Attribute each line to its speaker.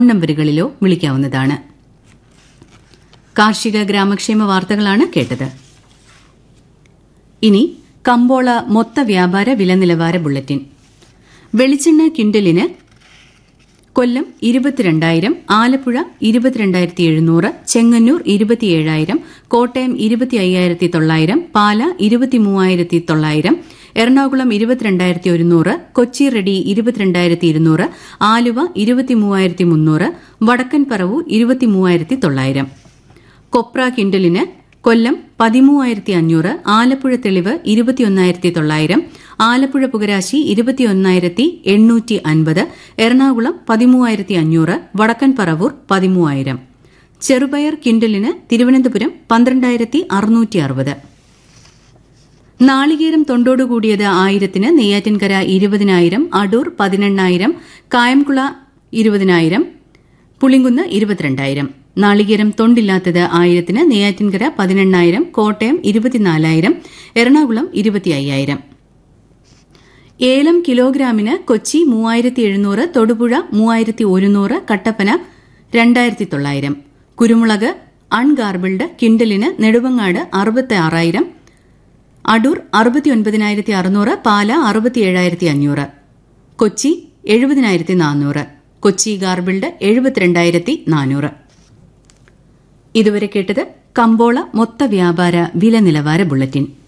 Speaker 1: നമ്പറുകളിലോ വിളിക്കാവുന്നതാണ് കാർഷിക ഗ്രാമക്ഷേമ വാർത്തകളാണ് കേട്ടത് ഇനി കമ്പോള മൊത്ത വ്യാപാര വില നിലവാര ബുള്ളറ്റിൻ വെളിച്ചെണ്ണ ക്വിന്റലിന് കൊല്ലം ഇരുപത്തിരണ്ടായിരം ആലപ്പുഴ ഇരുപത്തിരണ്ടായിരത്തി എഴുന്നൂറ് ചെങ്ങന്നൂർ ഇരുപത്തിയേഴായിരം കോട്ടയം ഇരുപത്തി അയ്യായിരത്തി തൊള്ളായിരം പാല ഇരുപത്തിമൂവായിരത്തി തൊള്ളായിരം എറണാകുളം ഇരുപത്തിരണ്ടായിരത്തി ഒരുന്നൂറ് കൊച്ചി റെഡി ഇരുപത്തിരണ്ടായിരത്തി ഇരുന്നൂറ് ആലുവ ഇരുപത്തിമൂവായിരത്തി മുന്നൂറ് വടക്കൻ പറവു ഇരുപത്തിമൂവായിരത്തി തൊള്ളായിരം കൊപ്ര ക്വിന്റലിന് കൊല്ലം പതിമൂവായിരത്തി അഞ്ഞൂറ് ആലപ്പുഴ തെളിവ് ഇരുപത്തിയൊന്നായിരത്തി തൊള്ളായിരം ആലപ്പുഴ പുകരാശി ഇരുപത്തിയൊന്നായിരത്തി എണ്ണൂറ്റി അൻപത് എറണാകുളം പതിമൂവായിരത്തി അഞ്ഞൂറ് വടക്കൻ പറവൂർ പതിമൂവായിരം ചെറുപയർ ക്വിന്റലിന് തിരുവനന്തപുരം പന്ത്രണ്ടായിരത്തി അറുന്നൂറ്റി അറുപത് നാളികേരം തൊണ്ടോടുകൂടിയത് ആയിരത്തിന് നെയ്യാറ്റിൻകര ഇരുപതിനായിരം അടൂർ പതിനെണ്ണായിരം കായംകുള ഇരുപതിനായിരം പുളിങ്കുന്ന് ഇരുപത്തിരണ്ടായിരം നാളികേരം തൊണ്ടില്ലാത്തത് ആയിരത്തിന് നെയ്യാറ്റിൻകര പതിനെണ്ണായിരം കോട്ടയം ഇരുപത്തിനാലായിരം എറണാകുളം ഇരുപത്തി അയ്യായിരം ഏലം കിലോഗ്രാമിന് കൊച്ചി മൂവായിരത്തി എഴുന്നൂറ് തൊടുപുഴ മൂവായിരത്തി ഒരുന്നൂറ് കട്ടപ്പന രണ്ടായിരത്തി തൊള്ളായിരം കുരുമുളക് അൺഗാർബിൾഡ് കിൻഡലിന് നെടുവങ്ങാട് അറുപത്തി ആറായിരം അടൂർ അറുപത്തിയൊൻപതിനായിരത്തി അറുന്നൂറ് പാല അറുപത്തിയേഴായിരത്തി അഞ്ഞൂറ് കൊച്ചി എഴുപതിനായിരത്തി നാനൂറ് കൊച്ചി ഗാർബിൾഡ് എഴുപത്തിരണ്ടായിരത്തി നാനൂറ് ഇതുവരെ കേട്ടത് കമ്പോള മൊത്ത വ്യാപാര വില നിലവാര ബുള്ളറ്റിൻ